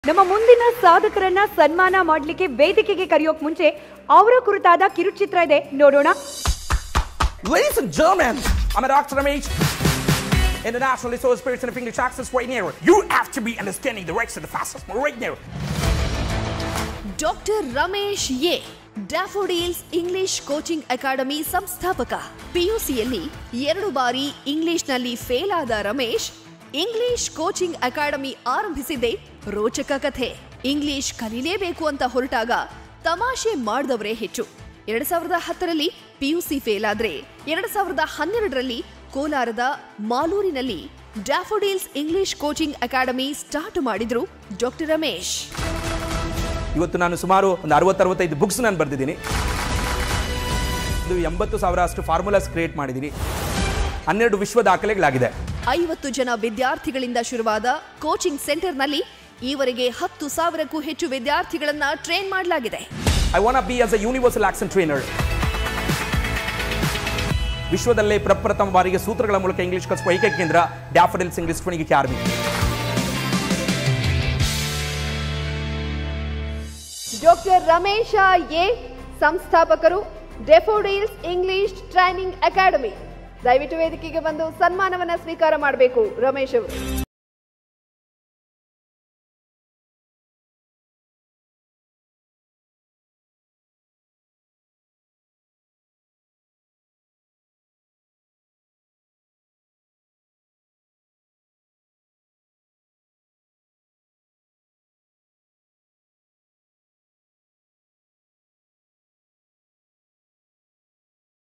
ನಮ್ಮ ಮುಂದಿನ ಸಾಧಕರನ್ನ ಸನ್ಮಾನ ಮಾಡಲಿಕ್ಕೆ ವೇದಿಕೆಗೆ ಕರೆಯೋಕ್ ಮುಂಚೆ ಅವರ ಕುರಿತಾದ ಕಿರುಚಿತ್ರ ಇದೆ ನೋಡೋಣ Ladies and gentlemen, I'm Dr. Ramesh. International Resource Spirits and English Access right now. You have to be understanding the rights of the fastest one right now. Doctor Ramesh A Daffodils English coaching academy ಸಂಸ್ಥಾಪಕ ಪಿಯುಸಿಯಲ್ಲಿ ಎರಡು ಬಾರಿ ಇಂಗ್ಲಿಷ್ನಲ್ಲಿ fail ಆದ Ramesh English coaching academy ಆರಂಭಿಸಿದ್ದೇ ರೋಚಕ ಕಥೆ English ಕಲಿಲೇಬೇಕು ಅಂತ ಹೊರಟಾಗ ತಮಾಷೆ ಮಾಡಿದವರೇ ಹೆಚ್ಚು ಎರಡ್ ಸಾವಿರದ ಹತ್ತರಲ್ಲಿ ಪಿಯುಸಿ ಫೇಲ್ ಆದ್ರೆ ಎರಡ್ ಸಾವಿರದ ಹನ್ನೆರಡರಲ್ಲಿ ಕೋಲಾರದ ಮಾಲೂರಿನಲ್ಲಿ Daffodils English coaching academy start ಮಾಡಿದ್ರು ಡಾಕ್ಟರ್ ರಮೇಶ್ ಇವತ್ತು ನಾನು ಸುಮಾರು ಒಂದು ಅರವತ್ತರವತ್ತೈದು ಬುಕ್ಸ್ ನಾನು ಬರೆದಿದ್ದೀನಿ ಇದು ಎಂಬತ್ತು ಸಾವಿರ ಅಷ್ಟು ಫಾರ್ಮುಲಾಸ್ ಕ್ರಿಯೇಟ್ ಮಾಡಿದ್ದೀನಿ ಹನ್ನೆರಡು ವಿಶ್ವ ದಾಖಲೆಗಳಾಗಿದೆ ಐವತ್ತು ಜನ ವಿದ್ಯಾರ್ಥಿಗಳಿಂದ ಶುರುವಾದ ಕೋಚಿಂಗ್ ಸೆಂಟರ್ನಲ್ಲಿ ಈವರೆಗೆ ಹತ್ತು ಸಾವಿರಕ್ಕೂ ಹೆಚ್ಚು ವಿದ್ಯಾರ್ಥಿಗಳನ್ನ ಟ್ರೈನ್ ಮಾಡಲಾಗಿದೆ I want be as a universal action trainer ವಿಶ್ವದಲ್ಲೇ ಪ್ರಪ್ರಥಮ ಬಾರಿಗೆ ಸೂತ್ರಗಳ ಮೂಲಕ ಇಂಗ್ಲಿಷ್ ಕಲಿಸುವ ಏಕೈಕ ಕೇಂದ್ರ ಡ್ಯಾಫಡಿಲ್ಸ್ ಇಂಗ್ಲಿಷ್ ಟ್ವೆನಿಗೆ ಆರ್ಮಿ ಡಾಕ್ಟರ್ ರಮೇಶ ಎ ಸಂಸ್ಥಾಪಕರು ಡೆಫೋಡಿಲ್ಸ್ ಇಂಗ್ಲಿಷ್ ಟ್ರೈನಿಂಗ್ ಅಕಾಡೆಮಿ ದಯವಿಟ್ಟು ವೇದಿಕೆಗೆ ಬಂದು ಸನ್ಮಾನವನ್ನ ಸ್ವೀಕಾರ ಮಾಡಬೇಕು ರಮೇಶ್ ಅವರು